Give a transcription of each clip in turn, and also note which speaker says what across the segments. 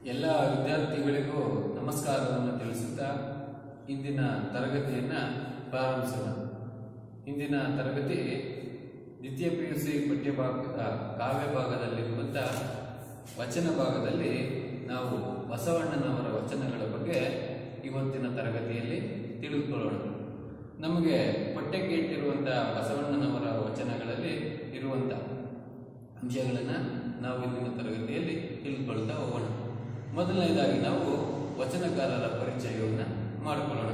Speaker 1: ಎಲ್ಲ ವಿದ್ಯಾರ್ಥಿಗಳಿಗೂ ನಮಸ್ಕಾರವನ್ನು ತಿಳಿಸುತ್ತಾ ಇಂದಿನ ತರಗತಿಯನ್ನ ಪ್ರಾರಂಭಿಸೋಣ ಇಂದಿನ ತರಗತಿ ದ್ವಿತೀಯ ಪಿ ಯು ಸಿ ಪಠ್ಯಭಾಗದ ಕಾವ್ಯ ಭಾಗದಲ್ಲಿರುವಂಥ ವಚನ ಭಾಗದಲ್ಲಿ ನಾವು ಬಸವಣ್ಣನವರ ವಚನಗಳ ಬಗ್ಗೆ ಇವತ್ತಿನ ತರಗತಿಯಲ್ಲಿ ತಿಳಿದುಕೊಳ್ಳೋಣ ನಮಗೆ ಪಠ್ಯಕ್ಕೆ ಇಟ್ಟಿರುವಂಥ ಬಸವಣ್ಣನವರ ವಚನಗಳಲ್ಲಿ ಇರುವಂಥ ಅಂಶಗಳನ್ನು ನಾವು ಇಂದಿನ ತರಗತಿಯಲ್ಲಿ ತಿಳಿದುಕೊಳ್ತಾ ಹೋಗೋಣ ಮೊದಲನೇದಾಗಿ ನಾವು ವಚನಕಾರರ ಪರಿಚಯವನ್ನು ಮಾಡಿಕೊಳ್ಳೋಣ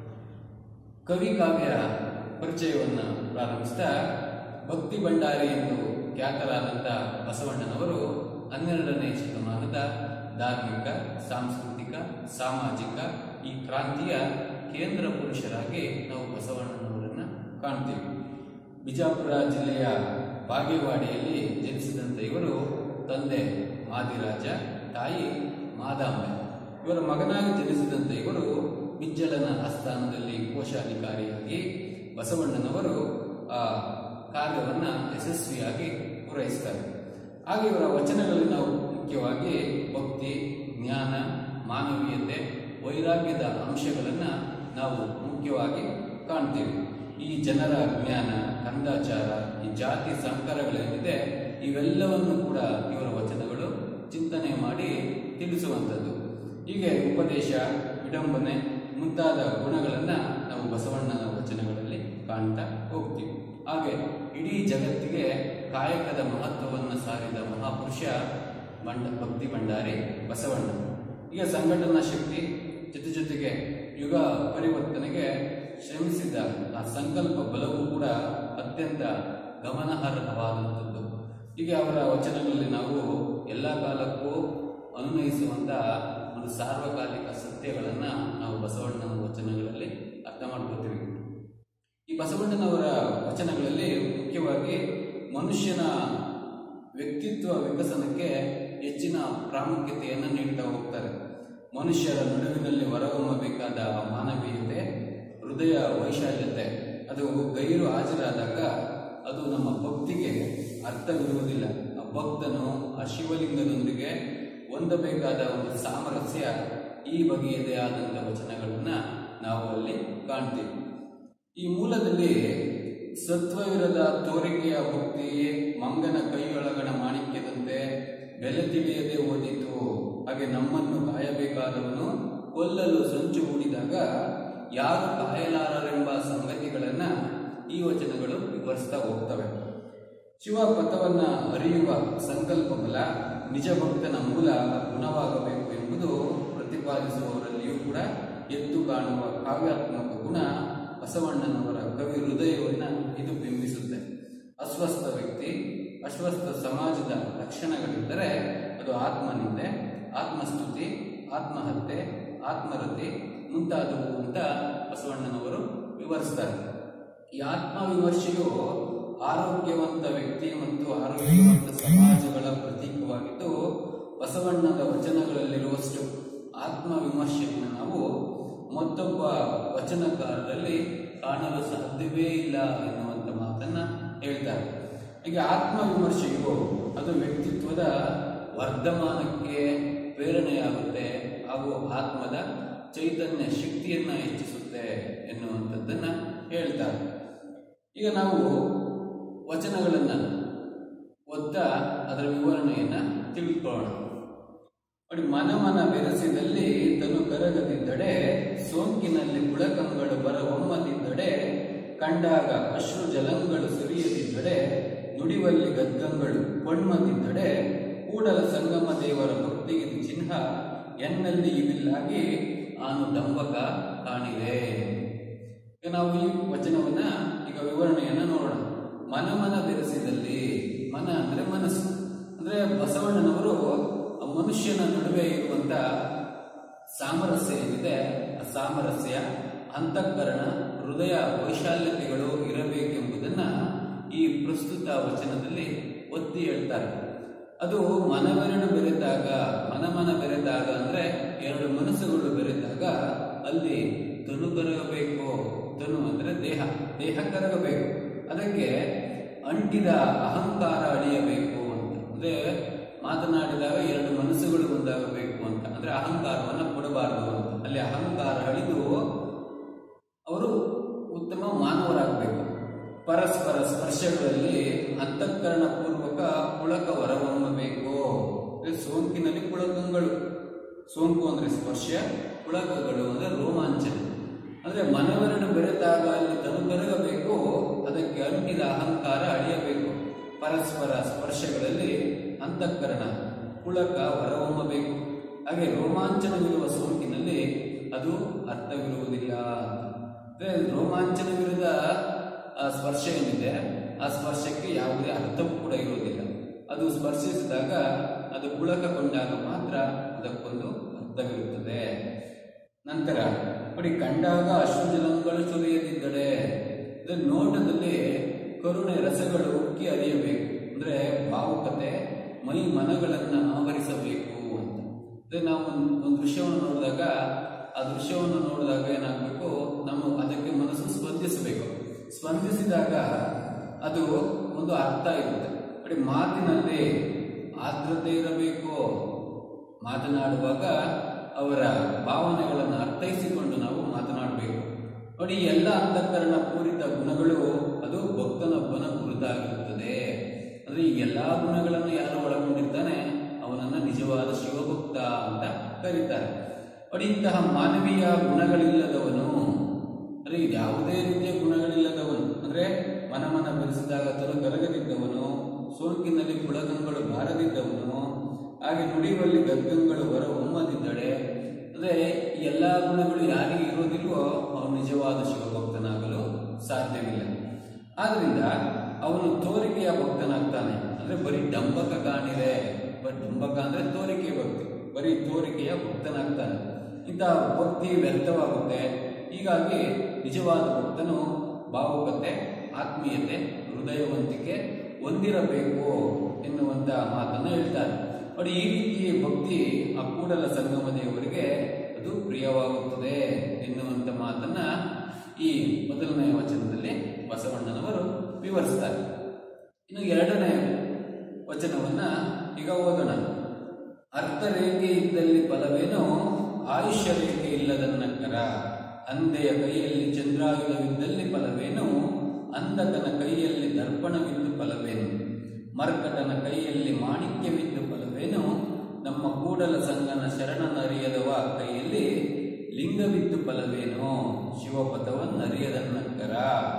Speaker 1: ಕವಿ ಕಾವ್ಯ ಪರಿಚಯವನ್ನು ಪ್ರಾರಂಭಿಸ್ತಾ ಭಕ್ತಿ ಭಂಡಾರಿ ಎಂದು ಖ್ಯಾತರಾದಂಥ ಬಸವಣ್ಣನವರು ಹನ್ನೆರಡನೇ ಶತಮಾನದ ಧಾರ್ಮಿಕ ಸಾಂಸ್ಕೃತಿಕ ಸಾಮಾಜಿಕ ಈ ಕ್ರಾಂತಿಯ ಕೇಂದ್ರ ಪುರುಷರಾಗಿ ನಾವು ಬಸವಣ್ಣನವರನ್ನ ಕಾಣ್ತೀವಿ ಬಿಜಾಪುರ ಜಿಲ್ಲೆಯ ಬಾಗೇವಾಡಿಯಲ್ಲಿ ಜನಿಸಿದಂಥ ಇವರು ತಂದೆ ಮಾದಿರಾಜ ತಾಯಿ ಮಾದಾಂಬೆ ಇವರ ಮಗನಾಗಿ ಜನಿಸಿದಂಥ ಇವರು ಬಿಜ್ಜಳನ ಆಸ್ಥಾನದಲ್ಲಿ ಕೋಶಾಧಿಕಾರಿಯಾಗಿ ಬಸವಣ್ಣನವರು ಆ ಕಾರ್ಯವನ್ನು ಯಶಸ್ವಿಯಾಗಿ ಪೂರೈಸ್ತಾರೆ ಹಾಗೆ ಇವರ ವಚನಗಳಲ್ಲಿ ನಾವು ಮುಖ್ಯವಾಗಿ ಭಕ್ತಿ ಜ್ಞಾನ ಮಾನವೀಯತೆ ವೈರಾಗ್ಯದ ಅಂಶಗಳನ್ನು ನಾವು ಮುಖ್ಯವಾಗಿ ಕಾಣ್ತೀವಿ ಈ ಜನರ ಜ್ಞಾನ ಕಂದಾಚಾರ ಈ ಜಾತಿ ಸಂಕರಗಳೇನಿದೆ ಇವೆಲ್ಲವನ್ನು ಕೂಡ ಇವರ ವಚನಗಳು ಚಿಂತನೆ ಮಾಡಿ ತಿಳಿಸುವಂಥದ್ದು ಹೀಗೆ ಉಪದೇಶ ವಿಡಂಬನೆ ಮುಂತಾದ ಗುಣಗಳನ್ನು ನಾವು ಬಸವಣ್ಣನ ವಚನಗಳಲ್ಲಿ ಕಾಣ್ತಾ ಹೋಗ್ತೀವಿ ಹಾಗೆ ಇಡೀ ಜಗತ್ತಿಗೆ ಕಾಯಕದ ಮಹತ್ವವನ್ನು ಸಾರಿದ ಮಹಾಪುರುಷ ಬಂಡ ಭಕ್ತಿ ಭಂಡಾರಿ ಬಸವಣ್ಣ ಈಗ ಸಂಘಟನಾ ಶಕ್ತಿ ಜೊತೆ ಜೊತೆಗೆ ಯುಗ ಪರಿವರ್ತನೆಗೆ ಶ್ರಮಿಸಿದ ಆ ಸಂಕಲ್ಪ ಬಲವೂ ಕೂಡ ಅತ್ಯಂತ ಗಮನಾರ್ಹವಾದಂಥದ್ದು ಹೀಗೆ ಅವರ ವಚನಗಳಲ್ಲಿ ನಾವು ಎಲ್ಲ ಕಾಲಕ್ಕೂ ಅನ್ವಯಿಸುವಂತ ಒಂದು ಸಾರ್ವಕಾಲಿಕ ಸತ್ಯಗಳನ್ನು ನಾವು ಬಸವಣ್ಣನ ವಚನಗಳಲ್ಲಿ ಅರ್ಥ ಮಾಡ್ಕೋತೀವಿ ಈ ಬಸವಣ್ಣನವರ ವಚನಗಳಲ್ಲಿ ಮುಖ್ಯವಾಗಿ ಮನುಷ್ಯನ ವ್ಯಕ್ತಿತ್ವ ವಿಕಸನಕ್ಕೆ ಹೆಚ್ಚಿನ ಪ್ರಾಮುಖ್ಯತೆಯನ್ನು ನೀಡ್ತಾ ಹೋಗ್ತಾರೆ ಮನುಷ್ಯರ ನಡುವಿನಲ್ಲಿ ಹೊರಹೊಮ್ಮಬೇಕಾದ ಮಾನವೀಯತೆ ಹೃದಯ ವೈಶಾಲ್ಯತೆ ಅದು ಗೈರು ಹಾಜರಾದಾಗ ಅದು ನಮ್ಮ ಭಕ್ತಿಗೆ ಅರ್ಥವಿರುವುದಿಲ್ಲ ಆ ಭಕ್ತನು ಆ ಶಿವಲಿಂಗದೊಂದಿಗೆ ಹೊಂದಬೇಕಾದ ಒಂದು ಸಾಮರಸ್ಯ ಈ ಬಗೆಯದೇ ಆದಂಥ ವಚನಗಳನ್ನ ನಾವು ಅಲ್ಲಿ ಕಾಣ್ತೀವಿ ಈ ಮೂಲದಲ್ಲಿ ಸತ್ವವಿರದ ತೋರಿಕೆಯ ಭಕ್ತಿ ಮಂಗನ ಕೈಯೊಳಗಣ ಮಾಣಿಕ್ಯದಂತೆ ಬೆಲೆ ತಿಳಿಯದೆ ಓದಿತು ಹಾಗೆ ನಮ್ಮನ್ನು ಕಾಯಬೇಕಾದವನು ಕೊಲ್ಲಲು ಸಂಚು ಹೂಡಿದಾಗ ಯಾರು ಕಾಯಲಾರರೆಂಬ ಸಂಗತಿಗಳನ್ನ ಈ ವಚನಗಳು ವಿವರಿಸ್ತಾ ಹೋಗ್ತವೆ ಶಿವ ಪಥವನ್ನ ಅರಿಯುವ ಸಂಕಲ್ಪ ಬಲ ನಿಜ ಭಕ್ತನ ಮೂಲ ಗುಣವಾಗಬೇಕು ಎಂಬುದು ಪ್ರತಿಪಾದಿಸುವವರಲ್ಲಿಯೂ ಕೂಡ ಎದ್ದು ಕಾಣುವ ಕಾವ್ಯಾತ್ಮಕ ಗುಣ ಬಸವಣ್ಣನವರ ಕವಿ ಹೃದಯವನ್ನ ಇದು ಬಿಂಬಿಸುತ್ತೆ ಅಸ್ವಸ್ಥ ವ್ಯಕ್ತಿ ಅಸ್ವಸ್ಥ ಸಮಾಜದ ಲಕ್ಷಣಗಳಿದ್ದರೆ ಅದು ಆತ್ಮನಿಂದೆ ಆತ್ಮಸ್ತುತಿ ಆತ್ಮಹತ್ಯೆ ಆತ್ಮರತಿ ಮುಂತಾದವು ಅಂತ ಬಸವಣ್ಣನವರು ವಿವರಿಸ್ತಾರೆ ಈ ಆತ್ಮವಿಮರ್ಶೆಯು ಆರೋಗ್ಯವಂತ ವ್ಯಕ್ತಿ ಮತ್ತು ಆರೋಗ್ಯವಂತ ಸಮಾಜಗಳ ಪ್ರತೀಕವಾಗಿದ್ದು ಬಸವಣ್ಣನ ವಚನಗಳಲ್ಲಿರುವಷ್ಟು ಆತ್ಮವಿಮರ್ಶೆಯನ್ನು ನಾವು ಮತ್ತೊಬ್ಬ ವಚನಕಾರರಲ್ಲಿ ಕಾಣಲು ಸಾಧ್ಯವೇ ಇಲ್ಲ ಎನ್ನುವಂಥ ಮಾತನ್ನ ಹೇಳ್ತಾರೆ ಹೀಗೆ ಆತ್ಮವಿಮರ್ಶೆಯು ಅದು ವ್ಯಕ್ತಿತ್ವದ ವರ್ಧಮಾನಕ್ಕೆ ಪ್ರೇರಣೆಯಾಗುತ್ತೆ ಹಾಗೂ ಆತ್ಮದ ಚೈತನ್ಯ ಶಕ್ತಿಯನ್ನ ಹೆಚ್ಚಿಸುತ್ತೆ ಎನ್ನುವಂಥದ್ದನ್ನ ಹೇಳ್ತಾರೆ ಈಗ ನಾವು ವಚನಗಳನ್ನ ಓದ್ತಾ ಅದರ ವಿವರಣೆಯನ್ನ ತಿಳಿದುಕೊಳ್ಳೋಣ ನೋಡಿ ಮನ ಮನ ಬೆರೆಸಿದಲ್ಲಿ ತನು ಕರಗದಿದ್ದಡೆ ಸೋಂಕಿನಲ್ಲಿ ಕುಳಕಂಗಳು ಬರ ಒಮ್ಮದಿದ್ದಡೆ ಕಂಡಾಗ ಅಶ್ರು ಜಲಂಗಳು ಸುರಿಯದಿದ್ದಡೆ ನುಡಿವಲ್ಲಿ ಗದ್ಗಂಗಳು ಕೊಂಡ್ಮದಿದ್ದಡೆ ಕೂಡಲ ಸಂಗಮ ದೇವರ ಭಕ್ತಿಗೆ ಚಿಹ್ನ ಎನ್ನಲ್ಲಿ ಇವಿಲ್ಲಾಗಿ ಆನು ಡಂಬಕ ಕಾಣಿದೆ ಈಗ ನಾವು ಈ ವಚನವನ್ನ ಈಗ ವಿವರಣೆಯನ್ನ ನೋಡೋಣ ಮನ ಮನ ಬೆರೆಸಿದಲ್ಲಿ ಮನ ಅಂದ್ರೆ ಮನಸ್ಸು ಅಂದ್ರೆ ಬಸವಣ್ಣನವರು ಆ ಮನುಷ್ಯನ ನಡುವೆ ಇರುವಂತ ಸಾಮರಸ್ಯ ಏನಿದೆ ಆ ಸಾಮರಸ್ಯ ಅಂತಃಕರಣ ಹೃದಯ ವೈಶಾಲ್ಯತೆಗಳು ಇರಬೇಕೆಂಬುದನ್ನ ಈ ಪ್ರಸ್ತುತ ವಚನದಲ್ಲಿ ಒತ್ತಿ ಹೇಳ್ತಾರೆ ಅದು ಮನವೆರಡು ಬೆರೆತಾಗ ಮನ ಮನ ಬೆರೆತಾಗ ಅಂದ್ರೆ ಎರಡು ಮನಸ್ಸುಗಳು ಬೆರೆತಾಗ ಅಲ್ಲಿ ತನು ಕರಗಬೇಕು ತನು ಅಂದ್ರೆ ದೇಹ ದೇಹ ಕರಗಬೇಕು ಅದಕ್ಕೆ ಅಂಟಿದ ಅಹಂಕಾರ ಅಳಿಯಬೇಕು ಅಂತ ಅಂದ್ರೆ ಮಾತನಾಡಿದಾಗ ಎರಡು ಮನಸ್ಸುಗಳು ಒಂದಾಗಬೇಕು ಅಂತ ಅಹಂಕಾರವನ್ನು ಕೊಡಬಾರದು ಅಂತ ಅಲ್ಲಿ ಅಹಂಕಾರ ಅಳಿದು ಅವರು ಉತ್ತಮ ಮಾನವರಾಗಬೇಕು ಪರಸ್ಪರ ಸ್ಪರ್ಶಗಳಲ್ಲಿ ಅಂತಃಕರಣ ಪೂರ್ವಕ ಪುಳಕ ಹೊರಹೊಮ್ಮಬೇಕು ಅಂದ್ರೆ ಸೋಂಕಿನಲ್ಲಿ ಪುಳಕಗಳು ಸೋಂಕು ಅಂದ್ರೆ ಸ್ಪರ್ಶ ಪುಳಕಗಳು ಅಂದ್ರೆ ರೋಮಾಂಚನ ಅಂದ್ರೆ ಮನವೆರಡು ಬೆರೆತಾಗ ಅಲ್ಲಿ ತನುಕರಗಬೇಕು ಅದಕ್ಕೆ ಅಂಟಿದ ಅಹಂಕಾರ ಅಳಿಯಬೇಕು ಪರಸ್ಪರ ಸ್ಪರ್ಶಗಳಲ್ಲಿ ಅಂತಃಕರಣ ಪುಳಕ ಹೊರಹೊಮ್ಮಬೇಕು ಹಾಗೆ ರೋಮಾಂಚನವಿರುವ ಸೋಂಕಿನಲ್ಲಿ ಅದು ಅರ್ಥವಿರುವುದಿಲ್ಲ ಅಂದ್ರೆ ರೋಮಾಂಚನವಿರದ ಆ ಸ್ಪರ್ಶ ಏನಿದೆ ಆ ಸ್ಪರ್ಶಕ್ಕೆ ಯಾವುದೇ ಅರ್ಥವೂ ಕೂಡ ಇರುವುದಿಲ್ಲ ಅದು ಸ್ಪರ್ಶಿಸಿದಾಗ ಅದು ಪುಳಕಗೊಂಡಾಗ ಮಾತ್ರ ಅದಕ್ಕೊಂದು ಅರ್ಥವಿರುತ್ತದೆ ನಂತರ ನೋಡಿ ಕಂಡಾಗ ಅಶ್ರುಜಲಗಳು ಸುರಿಯದಿದ್ದಳೆ ಅಂದ್ರೆ ನೋಟದಲ್ಲಿ ಕರುಣೆ ರಸಗಳು ಉಕ್ಕಿ ಹರಿಯಬೇಕು ಅಂದ್ರೆ ಭಾವುಕತೆ ಮೈ ಮನಗಳನ್ನ ಆವರಿಸಬೇಕು ಅಂತ ಅಂದ್ರೆ ನಾವು ಒಂದು ಒಂದು ದೃಶ್ಯವನ್ನು ನೋಡಿದಾಗ ಆ ದೃಶ್ಯವನ್ನು ನೋಡಿದಾಗ ಏನಾಗಬೇಕು ನಮ್ಮ ಅದಕ್ಕೆ ಮನಸ್ಸು ಸ್ಪಂದಿಸಬೇಕು ಸ್ಪಂದಿಸಿದಾಗ ಅದು ಒಂದು ಅರ್ಥ ಇರುತ್ತೆ ನೋಡಿ ಮಾತಿನಲ್ಲಿ ಆರ್ದ್ರತೆ ಇರಬೇಕು ಮಾತನಾಡುವಾಗ ಅವರ ಭಾವನೆಗಳನ್ನು ಅರ್ಥೈಸಿಕೊಂಡು ನಾವು ಮಾತನಾಡಬೇಕು ನೋಡಿ ಈ ಎಲ್ಲ ಅಂತಃಕರಣ ಪೂರಿತ ಗುಣಗಳು ಅದು ಭಕ್ತನೊಬ್ಬನ ಗುರುತಾಗಿರುತ್ತದೆ ಅಂದ್ರೆ ಈ ಎಲ್ಲಾ ಗುಣಗಳನ್ನು ಯಾರು ಒಳಗೊಂಡಿರ್ತಾನೆ ಅವನನ್ನ ನಿಜವಾದ ಶಿವಭಕ್ತ ಅಂತ ಕರೀತಾರೆ ನೋಡಿ ಇಂತಹ ಮಾನವೀಯ ಗುಣಗಳಿಲ್ಲದವನು ಅಂದ್ರೆ ಯಾವುದೇ ರೀತಿಯ ಗುಣಗಳಿಲ್ಲದವನು ಅಂದ್ರೆ ಮನ ಮನ ಬೆರೆಸಿದಾಗ ತನು ಕರಗದಿದ್ದವನು ಸೋಂಕಿನಲ್ಲಿ ಪುಳಕಂಗಳು ಬಾರದಿದ್ದವನು ಹಾಗೆ ನುಡಿಯುವಲ್ಲಿ ಗದ್ಗಂಗಳು ಹೊರ ಹೊಮ್ಮದಿದ್ದಳೆ ಅಂದ್ರೆ ಈ ಎಲ್ಲಾ ಗುಣಗಳು ಯಾರಿಗೆ ಇರೋದಿಲ್ವೋ ಅವನು ನಿಜವಾದ ಶಿವಭಕ್ತನಾಗಲು ಸಾಧ್ಯವಿಲ್ಲ ಆದ್ರಿಂದ ಅವನು ತೋರಿಕೆಯ ಭಕ್ತನಾಗ್ತಾನೆ ಅಂದ್ರೆ ಬರೀ ಡಂಬಕ ಕಾಣಿರೆ ಬರೀ ಡಂಬಕ ಅಂದ್ರೆ ತೋರಿಕೆ ಭಕ್ತಿ ಬರೀ ತೋರಿಕೆಯ ಭಕ್ತನಾಗ್ತಾನೆ ಇಂತಹ ಭಕ್ತಿ ವ್ಯರ್ಥವಾಗುತ್ತೆ ಹೀಗಾಗಿ ನಿಜವಾದ ಭಕ್ತನು ಭಾವುಕತೆ ಆತ್ಮೀಯತೆ ಹೃದಯವಂತಿಕೆ ಹೊಂದಿರಬೇಕು ಎನ್ನುವಂತ ಮಾತನ್ನು ಹೇಳ್ತಾರೆ ನೋಡಿ ಈ ರೀತಿ ಭಕ್ತಿ ಆ ಕೂಡಲ ಸಂಗಮ ದೇವರಿಗೆ ಅದು ಪ್ರಿಯವಾಗುತ್ತದೆ ಎನ್ನುವಂತ ಮಾತನ್ನ ಈ ಮೊದಲನೇ ವಚನದಲ್ಲಿ ಬಸವಣ್ಣನವರು ವಿವರಿಸ್ತಾರೆ ಇನ್ನು ಎರಡನೇ ವಚನವನ್ನ ಈಗ ಓದೋಣ ಅರ್ಥ ರೇಖೆ ಇದ್ದಲ್ಲಿ ಫಲವೇನು ಆಯುಷ್ಯ ರೇಖೆ ಇಲ್ಲದನ್ನಕ್ಕರ ಅಂದೆಯ ಕೈಯಲ್ಲಿ ಚಂದ್ರಾಯುಧವಿದ್ದಲ್ಲಿ ಫಲವೇನು ಅಂಧಕನ ಕೈಯಲ್ಲಿ ದರ್ಪಣವಿದ್ದು ಫಲವೇನು ಮರ್ಕಟನ ಕೈಯಲ್ಲಿ ಮಾಣಿಕ್ಯವಿದ್ದು ಫಲವೇನು ನಮ್ಮ ಕೂಡಲ ಸಂಗನ ಶರಣನರಿಯದವ ಕೈಯಲ್ಲಿ ಲಿಂಗವಿದ್ದು ಫಲವೇನು ಶಿವಪಥವನ್ನರಿಯದನ್ನಕ್ಕರ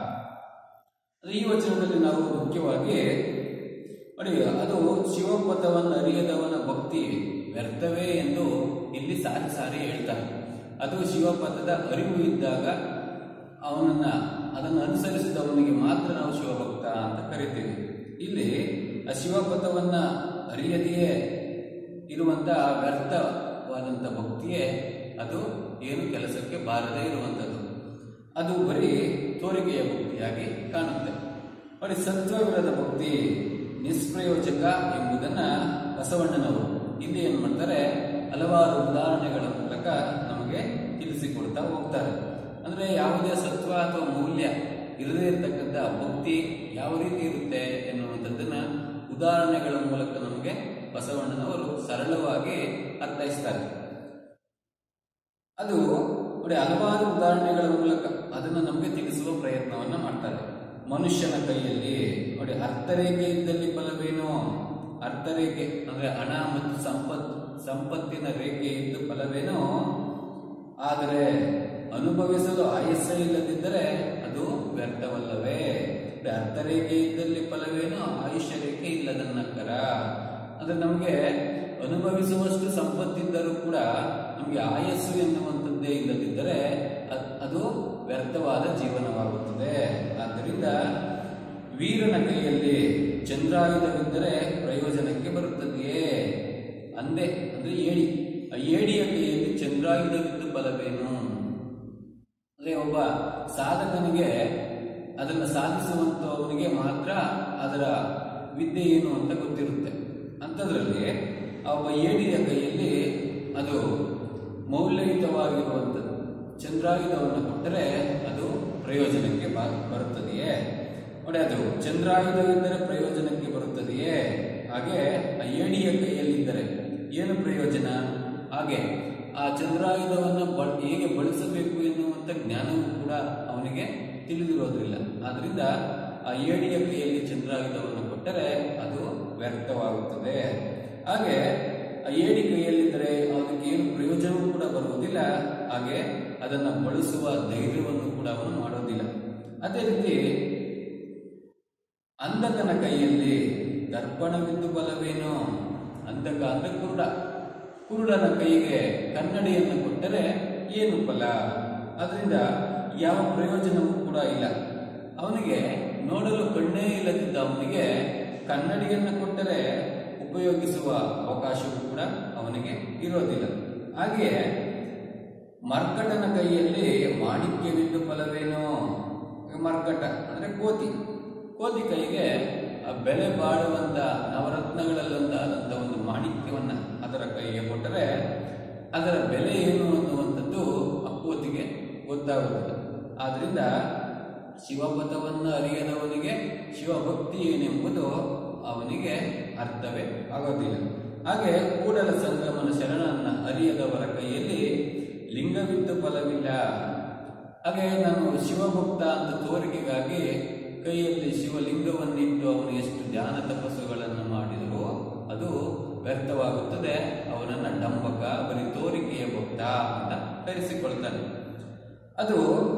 Speaker 1: ಈ ವಚನದಲ್ಲಿ ನಾವು ಮುಖ್ಯವಾಗಿ ನೋಡಿ ಅದು ಶಿವಪಥವನ್ನು ಅರಿಯದವನ ಭಕ್ತಿ ವ್ಯರ್ಥವೇ ಎಂದು ಇಲ್ಲಿ ಸಾರಿ ಸಾರಿ ಹೇಳ್ತಾರೆ ಅದು ಶಿವಪಥದ ಅರಿವು ಇದ್ದಾಗ ಅವನನ್ನ ಅದನ್ನು ಅನುಸರಿಸಿದವನಿಗೆ ಮಾತ್ರ ನಾವು ಶಿವಭಕ್ತ ಅಂತ ಕರಿತೀವಿ ಇಲ್ಲಿ ಆ ಶಿವಪಥವನ್ನ ಅರಿಯದೆಯೇ ಇರುವಂತಹ ವ್ಯರ್ಥವಾದಂಥ ಭಕ್ತಿಯೇ ಅದು ಏನು ಕೆಲಸಕ್ಕೆ ಬಾರದೇ ಇರುವಂಥದ್ದು ಅದು ಬರೀ ತೋರಿಕೆಯ ಭಕ್ತಿಯಾಗಿ ಕಾಣುತ್ತೆ ನೋಡಿ ಸತ್ವವಿರದ ಭಕ್ತಿ ನಿಷ್ಪ್ರಯೋಜಕ ಎಂಬುದನ್ನ ಬಸವಣ್ಣನವರು ಇಲ್ಲಿ ಏನ್ ಮಾಡ್ತಾರೆ ಹಲವಾರು ಉದಾಹರಣೆಗಳ ಮೂಲಕ ನಮಗೆ ತಿಳಿಸಿಕೊಡ್ತಾ ಹೋಗ್ತಾರೆ ಅಂದ್ರೆ ಯಾವುದೇ ಸತ್ವ ಅಥವಾ ಮೌಲ್ಯ ಇರದೇ ಇರತಕ್ಕಂಥ ಭಕ್ತಿ ಯಾವ ರೀತಿ ಇರುತ್ತೆ ಎನ್ನುವಂಥದ್ದನ್ನ ಉದಾಹರಣೆಗಳ ಮೂಲಕ ನಮಗೆ ಬಸವಣ್ಣನವರು ಸರಳವಾಗಿ ಅರ್ಥೈಸ್ತಾರೆ ಅದು ನೋಡಿ ಹಲವಾರು ಉದಾಹರಣೆಗಳ ಮೂಲಕ ಅದನ್ನು ನಮಗೆ ತಿಳಿಸುವ ಪ್ರಯತ್ನವನ್ನ ಮಾಡ್ತಾರೆ ಮನುಷ್ಯನ ಕೈಯಲ್ಲಿ ನೋಡಿ ಅರ್ಥರೇಖೆ ಇದ್ದಲ್ಲಿ ಫಲವೇನು ಅರ್ಥರೇಖೆ ಅಂದ್ರೆ ಹಣ ಮತ್ತು ಸಂಪತ್ ಸಂಪತ್ತಿನ ರೇಖೆ ಇದ್ದು ಫಲವೇನು ಆದರೆ ಅನುಭವಿಸಲು ಆಯಸ್ಸ ಇಲ್ಲದಿದ್ದರೆ ಅದು ವ್ಯರ್ಥವಲ್ಲವೇ ಅರ್ಥರೇಖೆ ಇದ್ದಲ್ಲಿ ಫಲವೇನು ಆಯುಷ್ಯ ರೇಖೆ ಇಲ್ಲದನ್ನಕ್ಕರ ಅಂದ್ರೆ ನಮಗೆ ಅನುಭವಿಸುವಷ್ಟು ಸಂಪತ್ತಿದ್ದರೂ ಕೂಡ ನಮಗೆ ಆಯಸ್ಸು ಎನ್ನುವಂಥದ್ದೇ ಇಲ್ಲದಿದ್ದರೆ ಅದ್- ಅದು ವ್ಯರ್ಥವಾದ ಜೀವನವಾಗುತ್ತದೆ ಆದ್ದರಿಂದ ವೀರನ ಕೈಯಲ್ಲಿ ಚಂದ್ರಾಯುಧವಿದ್ದರೆ ಪ್ರಯೋಜನಕ್ಕೆ ಬರುತ್ತದೆಯೇ ಅಂದೆ ಅಂದ್ರೆ ಏಡಿ ಆ ಏಡಿಯ ಕೈಯಲ್ಲಿ ಚಂದ್ರಾಯುಧವಿದ್ದು ಬಲವೇನು ಅಂದ್ರೆ ಒಬ್ಬ ಸಾಧಕನಿಗೆ ಅದನ್ನು ಸಾಧಿಸುವಂತವನಿಗೆ ಮಾತ್ರ ಅದರ ವಿದ್ಯೆ ಏನು ಅಂತ ಗೊತ್ತಿರುತ್ತೆ ಅಂಥದ್ರಲ್ಲಿ ಆ ಒಬ್ಬ ಏಡಿಯ ಕೈಯಲ್ಲಿ ಅದು ಮೌಲ್ಯಯುತವಾಗಿರುವಂಥದ್ದು ಚಂದ್ರಾಯುಧವನ್ನು ಕೊಟ್ಟರೆ ಅದು ಪ್ರಯೋಜನಕ್ಕೆ ಬ- ಬರುತ್ತದೆಯೇ ನೋಡಿ ಅದು ಚಂದ್ರಾಯುಧವಿದ್ದರೆ ಪ್ರಯೋಜನಕ್ಕೆ ಬರುತ್ತದೆಯೇ ಹಾಗೆ ಆ ಏಡಿಯ ಕೈಯಲ್ಲಿದ್ದರೆ ಏನು ಪ್ರಯೋಜನ ಹಾಗೆ ಆ ಚಂದ್ರಾಯುಧವನ್ನು ಬ ಹೇಗೆ ಬಳಸಬೇಕು ಎನ್ನುವಂಥ ಜ್ಞಾನವೂ ಕೂಡ ಅವನಿಗೆ ತಿಳಿದಿರೋದಿಲ್ಲ ಆದ್ರಿಂದ ಆ ಏಡಿಯ ಕೈಯಲ್ಲಿ ಚಂದ್ರಾಯುಧವನ್ನು ಕೊಟ್ಟರೆ ಅದು ವ್ಯರ್ಥವಾಗುತ್ತದೆ ಹಾಗೆ ಆ ಏಡಿ ಕೈಯಲ್ಲಿದ್ದರೆ ಅದಕ್ಕೆ ಏನು ಪ್ರಯೋಜನವೂ ಕೂಡ ಬರುವುದಿಲ್ಲ ಹಾಗೆ ಅದನ್ನು ಬಳಸುವ ಧೈರ್ಯವನ್ನು ಕೂಡ ಅವನು ಮಾಡೋದಿಲ್ಲ ಅದೇ ರೀತಿ ಅಂಧಕನ ಕೈಯಲ್ಲಿ ದರ್ಪಣವಿದ್ದು ಬಲವೇನು ಅಂಧಕ ಅಂದ್ರೆ ಕುರುಡ ಕುರುಡನ ಕೈಗೆ ಕನ್ನಡಿಯನ್ನು ಕೊಟ್ಟರೆ ಏನು ಫಲ ಅದರಿಂದ ಯಾವ ಪ್ರಯೋಜನವೂ ಕೂಡ ಇಲ್ಲ ಅವನಿಗೆ ನೋಡಲು ಕಣ್ಣೇ ಇಲ್ಲದಿದ್ದ ಅವನಿಗೆ ಕನ್ನಡಿಯನ್ನು ಕೊಟ್ಟರೆ ಉಪಯೋಗಿಸುವ ಅವಕಾಶವೂ ಕೂಡ ಅವನಿಗೆ ಇರೋದಿಲ್ಲ ಹಾಗೆಯೇ ಮರ್ಕಟನ ಕೈಯಲ್ಲಿ ಮಾಣಿಕ್ಯವಿದ್ದು ಫಲವೇನು ಮರ್ಕಟ ಅಂದ್ರೆ ಕೋತಿ ಕೋತಿ ಕೈಗೆ ಆ ಬೆಲೆ ಬಾಳುವಂತ ನವರತ್ನಗಳಲ್ಲೊಂದಾದಂಥ ಒಂದು ಮಾಣಿಕ್ಯವನ್ನ ಅದರ ಕೈಗೆ ಕೊಟ್ಟರೆ ಅದರ ಬೆಲೆ ಏನು ಅನ್ನುವಂಥದ್ದು ಆ ಕೋತಿಗೆ ಗೊತ್ತಾಗುತ್ತದೆ ಆದ್ರಿಂದ ಶಿವಪಥವನ್ನು ಅರಿಯದವನಿಗೆ ಶಿವಭಕ್ತಿ ಏನೆಂಬುದು ಅವನಿಗೆ ಅರ್ಥವೇ ಆಗೋದಿಲ್ಲ ಹಾಗೆ ಕೂಡಲ ಸಂಗಮನ ಶರಣನ್ನ ಅರಿಯದವರ ಕೈಯಲ್ಲಿ ಲಿಂಗವಿದ್ದು ಫಲವಿಲ್ಲ ಹಾಗೆ ನಾನು ಶಿವಭಕ್ತ ಅಂತ ತೋರಿಕೆಗಾಗಿ ಕೈಯಲ್ಲಿ ಶಿವಲಿಂಗವನ್ನಿಟ್ಟು ಅವನು ಎಷ್ಟು ಧ್ಯಾನ ತಪಸ್ಸುಗಳನ್ನು ಮಾಡಿದರೂ ಅದು ವ್ಯರ್ಥವಾಗುತ್ತದೆ ಅವನನ್ನ ಡಂಬಕ ಬರೀ ತೋರಿಕೆಯ ಭಕ್ತ ಅಂತ ಕರೆಸಿಕೊಳ್ತಾನೆ ಅದು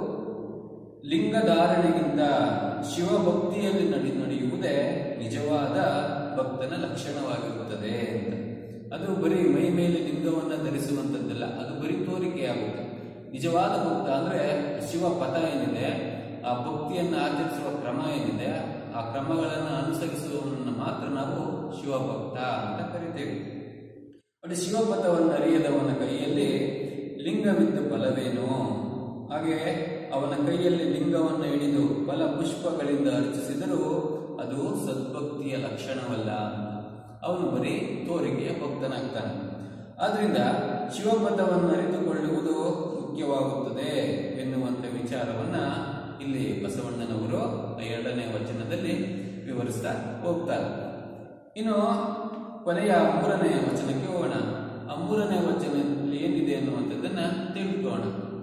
Speaker 1: ಲಿಂಗಧಾರಣೆಗಿಂತ ಶಿವಭಕ್ತಿಯಲ್ಲಿ ನಡಿ ನಡೆಯುವುದೇ ನಿಜವಾದ ಭಕ್ತನ ಲಕ್ಷಣವಾಗಿರುತ್ತದೆ ಅಂತ ಅದು ಬರೀ ಮೈ ಮೇಲೆ ಲಿಂಗವನ್ನ ಧರಿಸುವಂಥದ್ದಲ್ಲ ಅದು ಬರೀ ತೋರಿಕೆಯಾಗುತ್ತೆ ನಿಜವಾದ ಭಕ್ತ ಅಂದ್ರೆ ಶಿವ ಪಥ ಏನಿದೆ ಆ ಭಕ್ತಿಯನ್ನು ಆಚರಿಸುವ ಕ್ರಮ ಏನಿದೆ ಆ ಕ್ರಮಗಳನ್ನು ಅನುಸರಿಸುವವನನ್ನು ಮಾತ್ರ ನಾವು ಶಿವಭಕ್ತ ಅಂತ ಕರಿತೇವೆ ನೋಡಿ ಶಿವಪಥವನ್ನು ಅರಿಯದವನ ಕೈಯಲ್ಲಿ ಲಿಂಗವಿದ್ದು ಫಲವೇನು ಹಾಗೆ ಅವನ ಕೈಯಲ್ಲಿ ಲಿಂಗವನ್ನು ಹಿಡಿದು ಫಲ ಪುಷ್ಪಗಳಿಂದ ಅರ್ಚಿಸಿದರೂ ಅದು ಸದ್ಭಕ್ತಿಯ ಲಕ್ಷಣವಲ್ಲ ಅವನು ಬರೀ ತೋರಿಕೆಯ ಭಕ್ತನಾಗ್ತಾನೆ ಆದ್ರಿಂದ ಶಿವಪಥವನ್ನು ಅರಿತುಕೊಳ್ಳುವುದು ಮುಖ್ಯವಾಗುತ್ತದೆ ಎನ್ನುವಂತ ವಿಚಾರವನ್ನ ಇಲ್ಲಿ ಬಸವಣ್ಣನವರು ಎರಡನೇ ವಚನದಲ್ಲಿ ವಿವರಿಸ್ತಾ ಹೋಗ್ತಾರೆ ಇನ್ನು ಕೊನೆಯ ಮೂರನೆಯ ವಚನಕ್ಕೆ ಹೋಗೋಣ ಆ ಮೂರನೇ ವಚನದಲ್ಲಿ ಏನಿದೆ ಅನ್ನುವಂಥದ್ದನ್ನ ತಿಳ್ಕೋಣ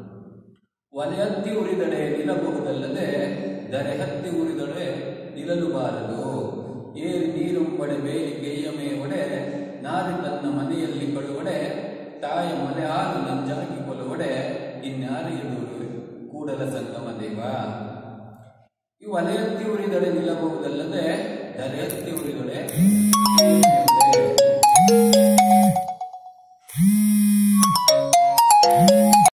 Speaker 1: ಒಲೆ ಹತ್ತಿ ಉರಿದಡೆ ನಿಲ್ಲಬಹುದಲ್ಲದೆ ದರೆ ಹತ್ತಿ ಉರಿದಡೆ ನಿಲ್ಲಲು ಬಾರದು ಏರಿ ನೀರುಂಬಡೆ ಬೇಲಿ ಗೇಯಮೇ ಒಡೆ ನಾರಿ ತನ್ನ ಮನೆಯಲ್ಲಿ ಕೊಳುವಡೆ ತಾಯ ಮಲೆ ಹಾಲು ನಂಜಾಗಿ ಕೊಲುವಡೆ ಇನ್ಯಾರಿಯದು ಕೂಡಲ ಸಂಗಮ ದೇವ ಈ ಒಲೆ ಹತ್ತಿ ಉರಿದಡೆ ನಿಲ್ಲಬಹುದಲ್ಲದೆ ದರೆ ಹತ್ತಿ ಉರಿದಡೆ